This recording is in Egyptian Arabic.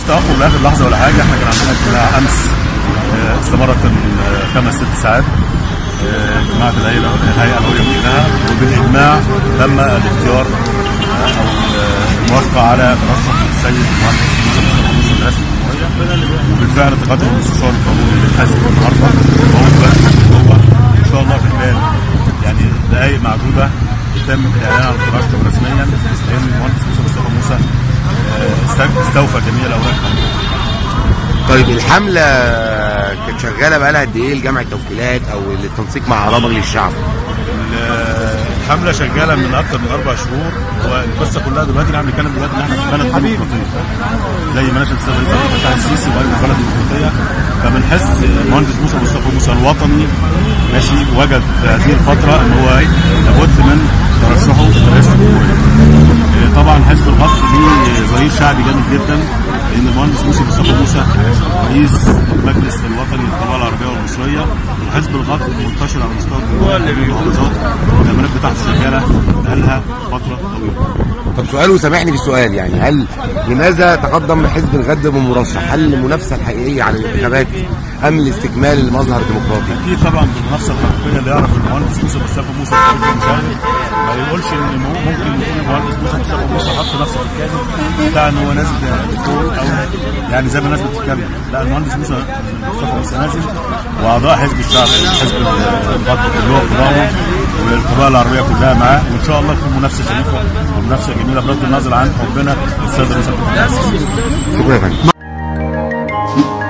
توقف لاخر لحظه ولا حاجه احنا كان عندنا اجتماع امس آه، استمرت من آه، خمس ست ساعات آه، اجتماع الهيئه الهيئه العليا كلها وبالاجماع تم الاختيار آه، او الموافقه على ترشح السيد المهندس موسى مصطفى موسى رئاسه الجمهوريه وبالفعل تقدم المستشار القانوني للحزب النهارده وهو دلوقتي هو ان شاء الله في خلال يعني دقائق معدوده يتم الاعلان عن الترشح رسميا لان المهندس موسى مصطفى موسى آه، است- استوفى جميع الاوراق طيب الحمله كانت شغاله بقى لها قد ايه لجمع التوكيلات او للتنسيق مع اعضاء مجلس الشعب؟ الحمله شغاله من اكثر من اربع شهور والقصه كلها دلوقتي اللي احنا بنتكلم دلوقتي ان احنا في بلد ديمقراطيه زي ما نشأت السيد رئيس عبد الفتاح السيسي وقال إن بلد ديمقراطيه فبنحس المهندس موسى مصطفى موسى الوطني ماشي وجد في هذه الفتره ان هو لابد من ترشحه لرئاسه الجمهوريه. آه، طبعا حزب الغط ليه ظهير شعبي جامد جدا لان المهندس موسى مصطفى موسى رئيس المجلس الوطني للقضاء العربيه والمصريه وحزب الغط منتشر على مستوى الجمهوريه المحافظات والامانات بتاعته شغاله بقالها فتره طويله. طب سؤال وسامحني في السؤال يعني هل لماذا تقدم حزب الغد بمرشح؟ هل المنافسه الحقيقيه على الانتخابات ام لاستكمال المظهر الديمقراطي؟ اكيد طبعا بالمنافسه الحقيقيه اللي يعرف المهندس موسى مصطفى موسى كراجل مشاغب ما يقولش ان مو- ممكن يكون المهندس موسى مصطفى موسى حط نفسه في الكادر بتاع ان هو نازل دكتور او يعني زي ما الناس بتتكلم لا المهندس موسى مصطفى موسى نازل واعضاء حزب الشعب حزب الغد اللي هو قضاء والقضاء العربيه كلها معاه وان شاء الله تكون منافسه شريفه ومنافسه جميله بغض النظر عن حبنا للسيد رئيس عبد الفتاح السيسي شكرا يا فندم